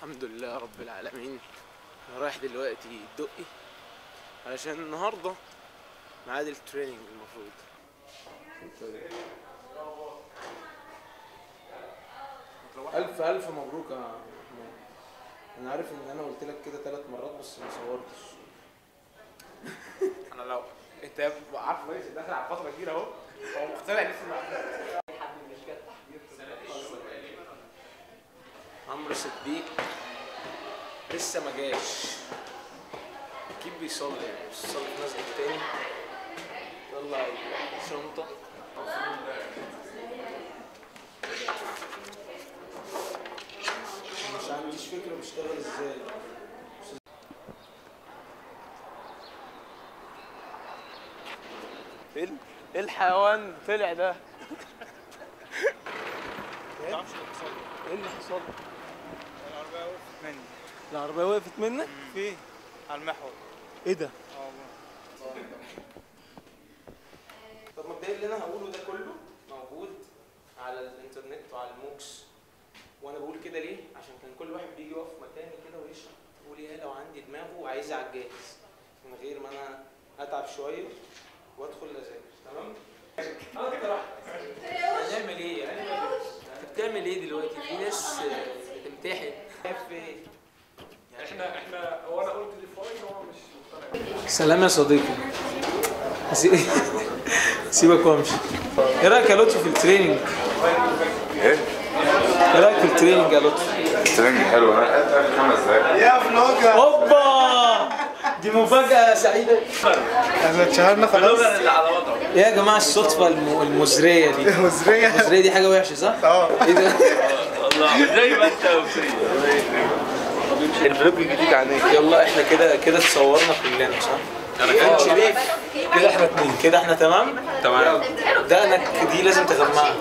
الحمد لله رب العالمين انا رايح دلوقتي الدقي علشان النهارده ميعاد التريننج المفروض الف الف مبروك يا محمود انا عارف ان انا قلت لك كده ثلاث مرات بس ما صورتش انا لو انت عارف كويس داخل على فتره كبيره اهو هو مقتنع نفسه عمرو صديق لسه ما جاش اكيد بيصلي بس صلي في مسجد تاني طلع الشنطة مش عنديش فكرة بيشتغل ازاي ايه ال- إيه الحيوان طلع ده ايه اللي حصل العربية وقفت مني العربية وقفت منك فين؟ على المحور ايه ده اه والله طب مبدئيا اللي انا هقوله ده كله موجود على الانترنت وعلى الموكس وانا بقول كده ليه عشان كان كل واحد بيجي يقف مكاني كده ويشرح يقول يا لو عندي دماغه وعايز على الجاهز من غير ما انا اتعب شويه وادخل اذاكر تمام اه انت راحتك هنعمل ايه يعني انت بتعمل ايه دلوقتي في ناس آه، بتمتحن في ايه احنا احنا هو انا قلت دي فاين هو مش مقتنع سلام يا صديقي سي- سيبك وامشي ايه رايك يا لطفي في التريننج ايه؟ ايه رايك في التريننج يا لطفي ترنج حلو انا خمس دقايق اوبا دي مفاجأة سعيدة احنا اتشهرنا خلاص ايه يا جماعة الصدفة الم- المزرية دي مزرية المزرية دي حاجة وحشة صح؟ اه ايه ده؟ زي ما انت الفلوج الجديد عليك يلا احنا كده كده اتصورنا كلنا صح؟ انا كده شريف كده احنا اتنين كده احنا تمام؟ تمام دقنك دي لازم تغمقها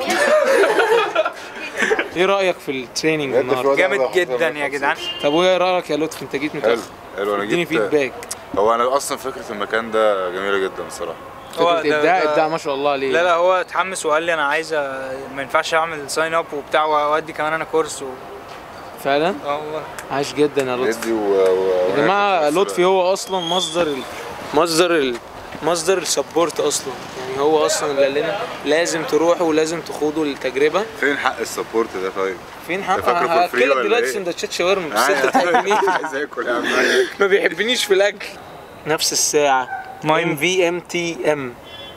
ايه رأيك في التريننج النهارده؟ جامد جدا يا جدعان طب وايه رأيك يا لطفي انت جيت حلو متأخر حلو انا اديني جبت فيدباك هو انا اصلا فكره المكان ده جميله جدا بصراحه هو فكرة ده- ابداع ده- ابداع ما شاء الله عليه لا لا هو اتحمس وقال لي انا عايز أ- ما ينفعش اعمل ساين اب وبتاع وادي كمان انا كورس و... فعلا اه والله عاش جدا يا لطفي يدي و, و... يا جماعه لطفي هو اصلا مصدر ال... مصدر ال... مصدر السبورت اصلا يعني هو اصلا اللي قال لنا لازم تروحوا ولازم تخوضوا التجربه فين حق السبورت ده طيب؟ فين حق فاكره for free هاكلك ولا دلوقتي إيه؟ سندوتشات شاورما بس انت بتحبنيش عايز اكل يا عم عايز ما بيحبنيش في الاكل نفس الساعه ام في ام تي ام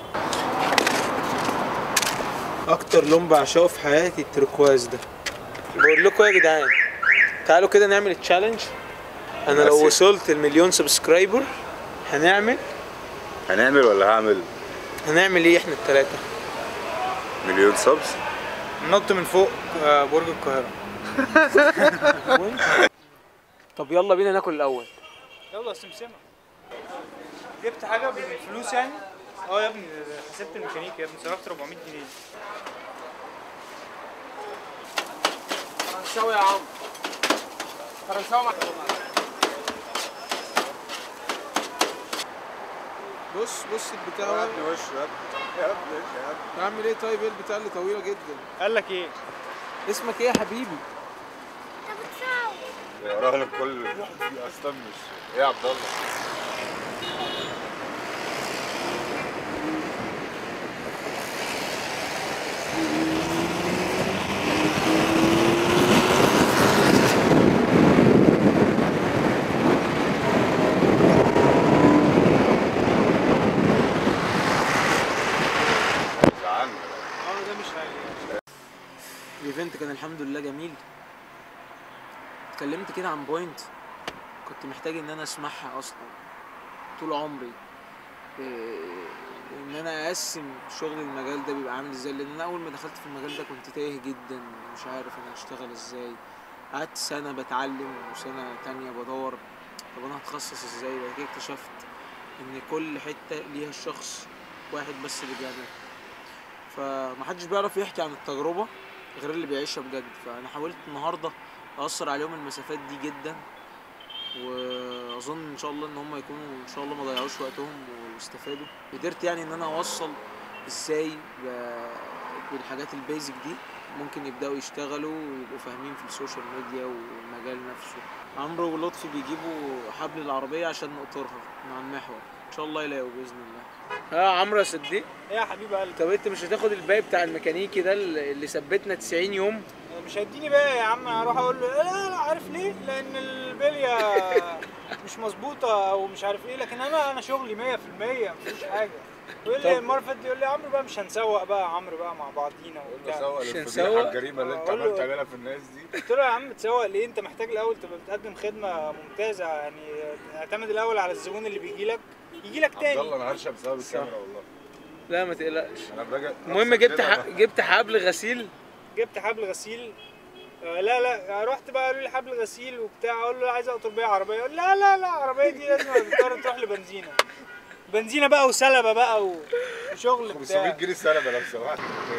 اكتر لون بعشقه في حياتي التركواز ده بقول لكم يا جدعان تعالوا كده نعمل التشالنج انا لو بس. وصلت المليون سبسكرايبر هنعمل هنعمل ولا هعمل هنعمل ايه احنا التلاتة مليون سبس؟ نط من فوق آه، برج القاهرة طب يلا بينا ناكل الاول يلا سمسمة جبت حاجة بالفلوس يعني؟ اه يا ابني ده حسبت الميكانيكي يا ابني صرفت 400 جنيه فرنساوي يا عم فرنساوي مع بص بص البتاع وش يا ابني يا ابني يا ابني اعمل ايه طيب ايه البتاع اللي طويله جدا قال لك ايه؟ اسمك ايه يا حبيبي يا راجل كل اصلا مش ايه يا عبد الله زعلني. اه ده مش حاجة الايفنت كان الحمد لله جميل اتكلمت كده عن بوينت كنت محتاج ان انا اسمعها اصلا طول عمري إيه، ان انا اقسم شغل المجال ده بيبقى عامل ازاي لان انا اول ما دخلت في المجال ده كنت تايه جدا مش عارف انا هشتغل ازاي قعدت سنة بتعلم وسنة تانية بدور طب انا هتخصص ازاي بعد كده اكتشفت ان كل حتة ليها الشخص واحد بس اللي بيعملها فمحدش بيعرف يحكي عن التجربة غير اللي بيعيشها بجد فانا حاولت النهارده اثر عليهم المسافات دي جدا واظن ان شاء الله ان هم يكونوا ان شاء الله ما ضيعوش وقتهم واستفادوا قدرت يعني ان انا اوصل ازاي ب- بالحاجات البيزك دي ممكن يبداوا يشتغلوا ويبقوا فاهمين في السوشيال ميديا والمجال نفسه عمرو ولطفي بيجيبوا حبل العربيه عشان نقطرها مع المحور ان شاء الله يلاقوا باذن الله ها عمرو يا صديق ايه يا حبيب قلبي طب انت مش هتاخد الباقي بتاع الميكانيكي ده اللي ثبتنا 90 يوم مش هيديني بقى يا عم اروح اقول له لا لا عارف ليه لان البليه مش مظبوطه او مش عارف ايه لكن انا انا شغلي 100% مفيش حاجه يقول لي طب- المره اللي فاتت يقول لي يا عمرو بقى مش هنسوق بقى يا عمرو بقى مع بعضينا وبتاع سوق مش للفضيحه هنسوق؟ الجريمه اللي انت أقول له- عمال تعملها في الناس دي قلت له يا عم تسوق ليه انت محتاج الاول تبقى بتقدم خدمه ممتازه يعني اعتمد الاول على الزبون اللي بيجي لك يجي لك عبد الله تاني انا هرشم بسبب الكاميرا والله لا ما تقلقش انا باجي المهم أمسك جبت كده ح... جبت حبل غسيل جبت حبل غسيل آه، لا لا رحت بقى قالوا لي حبل غسيل وبتاع اقول له عايز اقطر بيها عربيه يقول لا لا لا العربيه دي لازم تضطر تروح لبنزينه بنزينه بقى وسلبه بقى و- وشغل 500 بتاع جنيه سلبه لو سمحت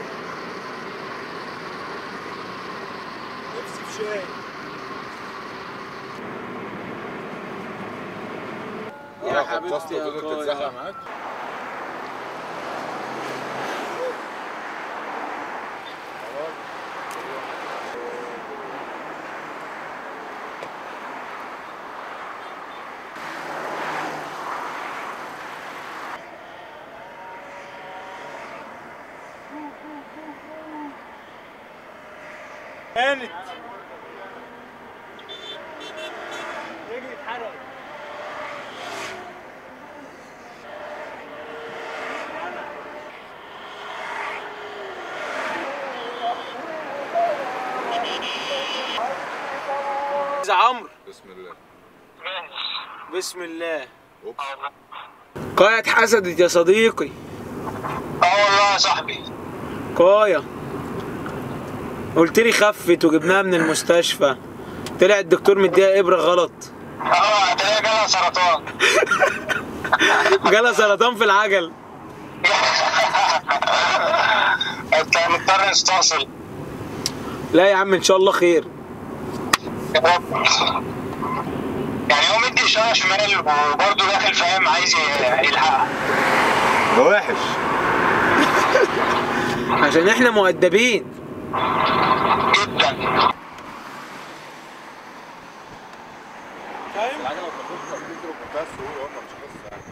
نفسي في شاي يا اه حبيبتي خططت يا وفضلت قايا. تتزحلق معاك كانت رجلي اتحرقت يا عمرو بسم الله بسم الله اوبس قاية اتحسدت يا صديقي اه والله يا صاحبي قاية قلت لي خفت وجبناها من المستشفى طلع الدكتور مديها ابره غلط اه هتلاقي جالها سرطان جالها سرطان في العجل انت مضطر نستأصل لا يا عم ان شاء الله خير يا رب يعني هو مدي اشاره شمال وبرضه داخل فاهم عايز يلحقها ده وحش عشان احنا مؤدبين جدا فاهم العجله لو خفيفه بتضرب بمنتهى السهوله قلنا مش قصه يعني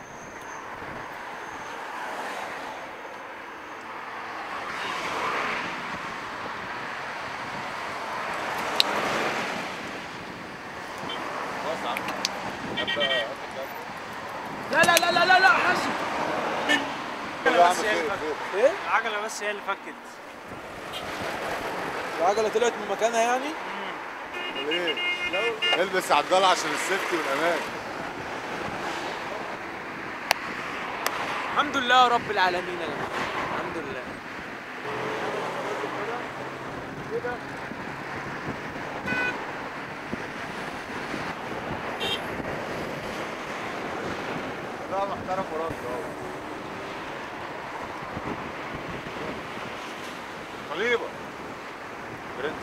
خلاص يا عم هات بقى- هات الكاميرا. لا لا لا لا لا لا حاسب يا عم خير خير ايه العجله بس هي اللي فكت العجله طلعت من مكانها يعني ليه؟ البس عجاله عشان السيفتي والامان الحمد لله يا رب العالمين يا جماعه الحمد لله ده محترم ورد اهو خليبه برنس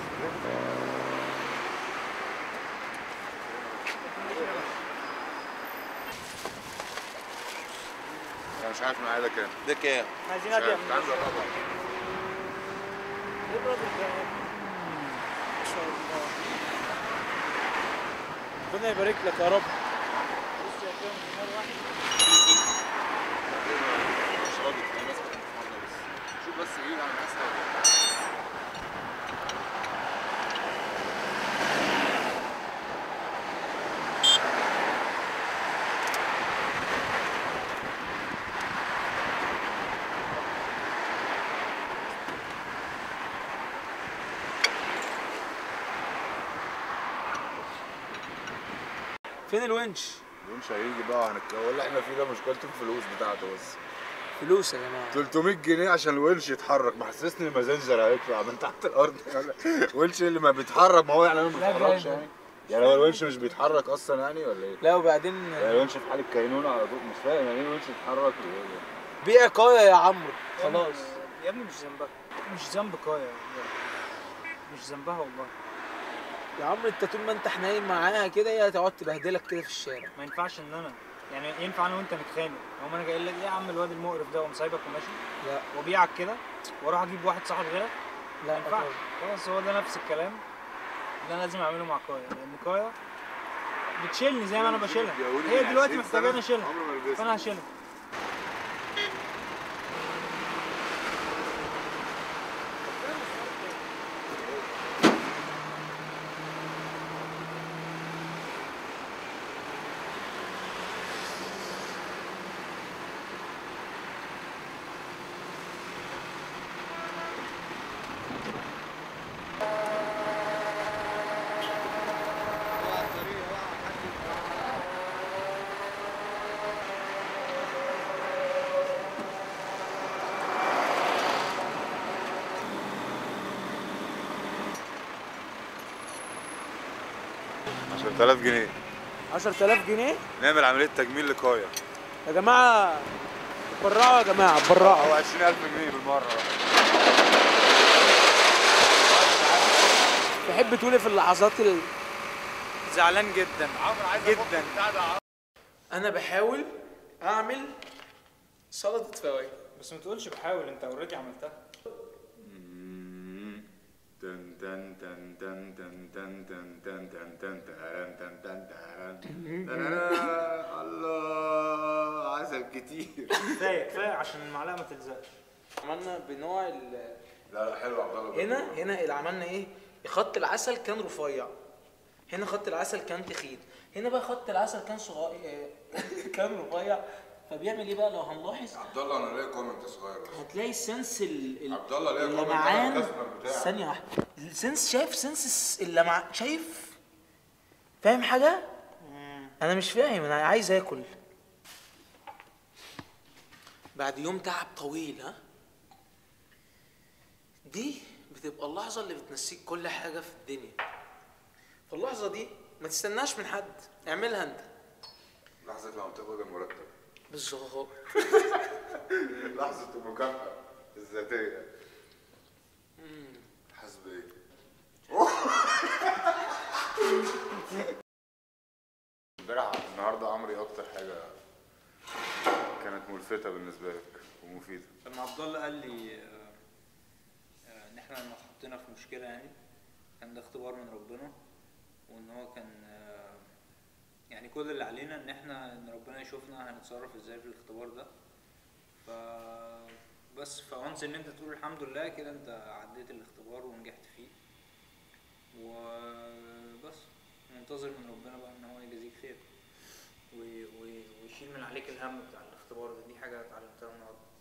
انا مش عارف معايا ده كام ده كام؟ عايزين مش ادي عارف تعال نجربها ايه الراجل ده ما شاء الله ربنا يبارك لك يا رب بص يا كام دماغ واحد مش راضي انا ماسك المسمار ده بس شوف بس ايه انا ماسك فين الونش مش هيجي بقى هنتكلم اللي احنا فيه ده مشكلته الفلوس بتاعته بس فلوس يا جماعه 300 جنيه عشان الونش يتحرك محسسني المازنجر هيطلع من تحت الارض الونش اللي ما بيتحرك ما هو يعني انا ما لا بيتحركش جايبه. يعني يعني هو الونش مش بيتحرك اصلا يعني ولا ايه؟ لا وبعدين يعني الونش في حاله كينونه على طول مش فاهم يعني ايه الونش يتحرك بيع قاية يا عمرو خلاص يا ابني مش ذنبها مش ذنب قاية مش ذنبها والله يا عمرو انت طول ما انت حنين معاها كده هي هتقعد تبهدلك كده في الشارع ما ينفعش ان انا يعني ينفع انا وانت نتخانق هم انا جاي لك ايه يا عم الواد المقرف ده وقوم سايبك وماشي لا وابيعك كده واروح اجيب واحد صاحب غيرك ما لا ينفعش خلاص هو ده نفس الكلام اللي انا لازم اعمله مع كايا لان كايا بتشيلني زي ما انا بشيلها هي دلوقتي محتاجاني اشيلها عمري ما لبست فانا هشيلها عشرة آلاف جنيه 10000 جنيه نعمل عملية تجميل لكايا يا جماعه برعوا يا جماعه برعوا أو 20000 جنيه بالمرة تحب تقولي في اللحظات ال... زعلان جدا جدا انا بحاول اعمل سلطه فواكه بس ما تقولش بحاول انت اوريدي عملتها تن تن تن تن تن تن تن تن تن تن تن تن تن تن. تنانا. الله عسل كتير كفايه كفايه عشان المعلقه ما تلزقش عملنا بنوع ال... لا لا حلو عبد الله هنا هنا اللي عملنا ايه خط العسل كان رفيع هنا خط العسل كان تخين هنا بقى خط العسل كان صغير كان رفيع فبيعمل ايه بقى لو هنلاحظ عبد الله انا ليا كومنت صغير بس هتلاقي السنس ال- ال- عبد الله ليه كومنت على اللمعان الكاستمر بتاعك. ثانية واحدة السنس شايف سنس الس- اللمعان شايف فاهم حاجة؟ أنا مش فاهم أنا عايز آكل بعد يوم تعب طويل ها دي بتبقى اللحظة اللي بتنسيك كل حاجة في الدنيا فاللحظة دي ما تستناش من حد اعملها انت لحظة لما تقبض المرتب بالظبط لحظة المكافأة الذاتية حاسس بإيه؟ امبارح النهارده عمري أكتر حاجة كانت ملفتة بالنسبة لك ومفيدة لما عبد الله قال لي آه، آه، ان احنا لما اتحطينا في مشكله يعني كان ده اختبار من ربنا وان هو كان آه، يعني كل اللي علينا ان احنا ان ربنا يشوفنا هنتصرف ازاي في الاختبار ده ف بس فونس ان انت تقول الحمد لله كده انت عديت الاختبار ونجحت فيه وبس منتظر من ربنا بقى ان هو يجازيك خير و- و- ويشيل من عليك الهم بتاع الاختبار ده دي حاجه اتعلمتها النهارده